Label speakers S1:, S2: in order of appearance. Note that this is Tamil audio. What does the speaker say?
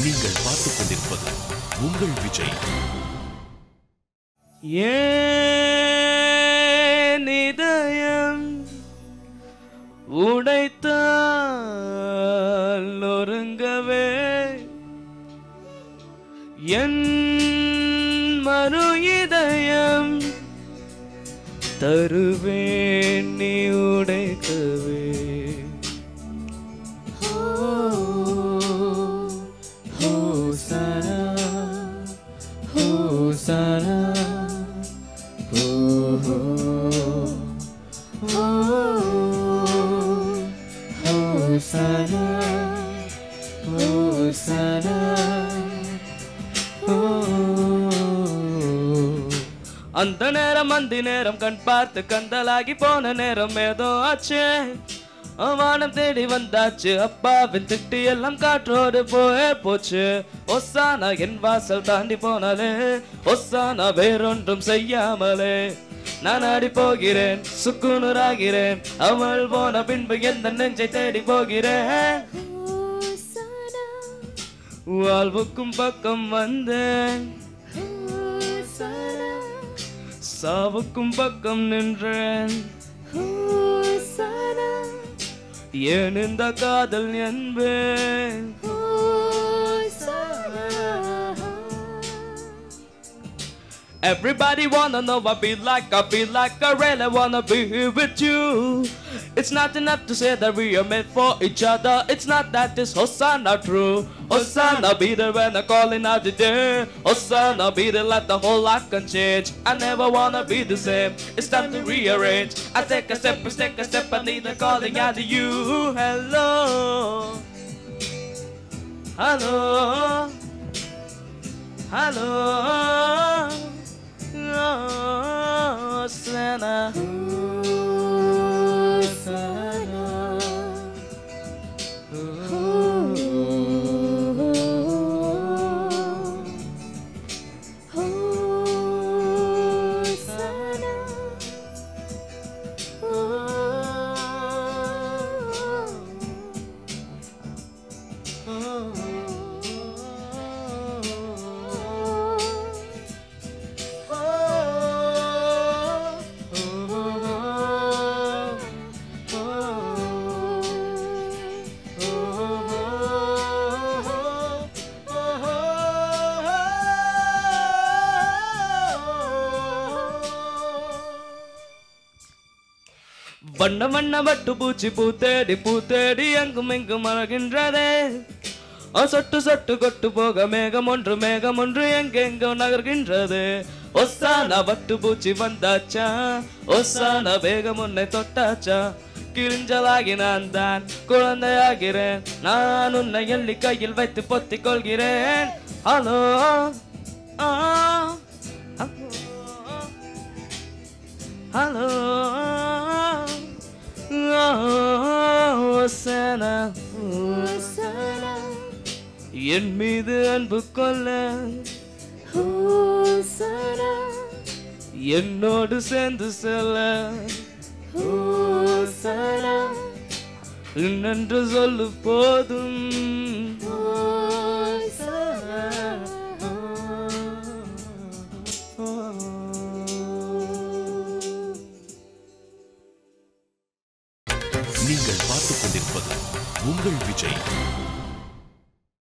S1: நீங்கள் பார்த்துக் கொண்டிருப்பது உங்கள் விஜய்
S2: ஏன் இதயம் உடைத்தால் நொறுங்கவே என் மறு இதயம் தருவேன் நீ உடைக்கவே ஹோசனா ஹோசனா Hosanna, Hosanna, அந்த நேரம் அந்த நேரம் கண் பார்த்து கந்தலாகி போன நேரம் ஏதோ ஆச்சு வானம் தேடி வந்தாச்சு அப்பாவின் திட்டி எல்லாம் காற்றோடு போயே போச்சு ஒசானா என் வாசல் தாண்டி போனாலே ஒசானா வேறொன்றும் செய்யாமலே நான் ஆடி போகிறேன் சுக்குனராகிறேன் அவள் போன பின்பு எந்த நெஞ்சை தேடி போகிறேன் வாழ்வுக்கும் பக்கம் வந்தேன் சாவுக்கும் பக்கம் நின்றேன் ஏன் இந்த காதல் என்பேன் Everybody wanna know I be like, I be like, I really wanna be here with you. It's not enough to say that we are meant for each other. It's not that this Hosanna true. Hosanna be there when I'm calling out the day. Hosanna be there like the whole life can change. I never wanna be the same. It's time to rearrange. I take a step, I take a step, I need a calling out to you. Hello. Hello. Hello. Oh, Santa. வண்ண வண்ண வட்டு பூச்சி பூத்தேடி பூத்தேடி எங்கும் எங்கும் அழகின்றதே ஆ, சொட்டு சொட்டு கொட்டு போக மேகம் ஒன்று மேகம் ஒன்று எங்கெங்கோ நகர்கின்றது ஒசானா வட்டு பூச்சி வந்தாச்சா ஒசானா வேகம் உன்னை தொட்டாச்சா கிழிஞ்சலாகி நான் தான் குழந்தையாகிறேன் நான் உன்னை எள்ளி கையில் வைத்து பொத்திக் கொள்கிறேன் ஹலோ ஆ ஹலோ Hosanna, என் மீது அன்பு கொள்ள என்னோடு சேர்ந்து செல்ல இன்னென்று சொல்லு போதும்
S1: நீங்கள் பார்த்துக் கொண்டிருப்பது உங்கள் விஜய்